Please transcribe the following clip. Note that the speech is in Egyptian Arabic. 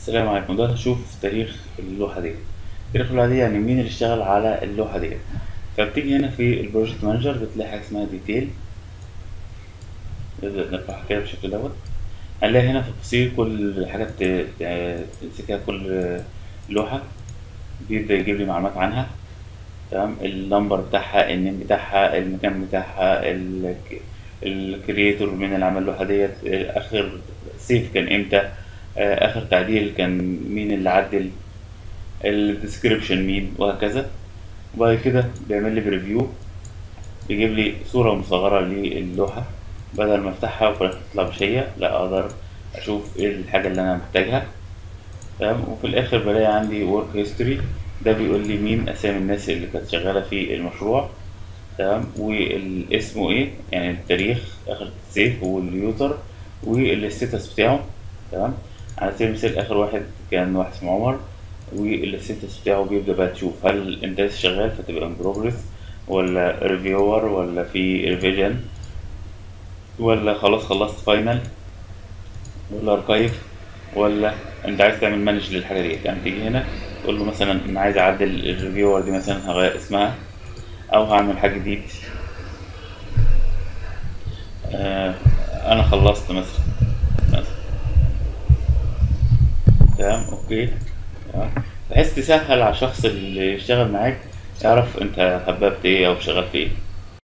السلام عليكم دلوقتي هشوف تاريخ اللوحة دي تاريخ اللوحة دي يعني مين اللي اشتغل على اللوحة دي فبتيجي هنا في البروجكت مانجر بتلاقي حاجة اسمها ديتيل نبدأ نرفعها كده بالشكل دوت هنلاقي هنا في التفاصيل كل حاجة ت- ت- تمسكها كل لوحة بيبدأ يجيب لي معلومات عنها تمام النمبر بتاعها النيم بتاعها المكان بتاعها الكرييتور من اللي عمل اللوحة ديت آخر سيف كان امتى آه، آخر تعديل كان مين اللي عدل الديسكريبشن مين وهكذا وبعد كده بيعمل لي بريفيو يجيب لي صورة مصغرة للوحة بدل ما افتحها وفي الآخر تطلع مش هي لا اقدر اشوف ايه الحاجة اللي انا محتاجها تمام وفي الاخر بلاقي عندي ورك هيستوري ده بيقول لي مين اسامي الناس اللي كانت شغالة في المشروع تمام والاسمه ايه يعني التاريخ اخر سيف واليوزر والستاتس بتاعه تمام على سبيل المثال اخر واحد كان واحد اسمه عمر والستاتس بتاعه بيبدأ بقى تشوف هل انت لسه شغال فتبقى ان بروجرس ولا ريفيور ولا في ريفيجن ولا خلاص خلصت فاينل ولا اركايف ولا انت عايز تعمل مانج للحاجه دي يعني تيجي هنا تقول له مثلا انا عايز اعدل الريفيور دي مثلا هغير اسمها او هعمل حاجه جديد آه انا خلصت مثلا مثلا تمام اوكي تمام بحيث تسهل على الشخص اللي يشتغل معاك يعرف انت حببت ايه او شغال في ايه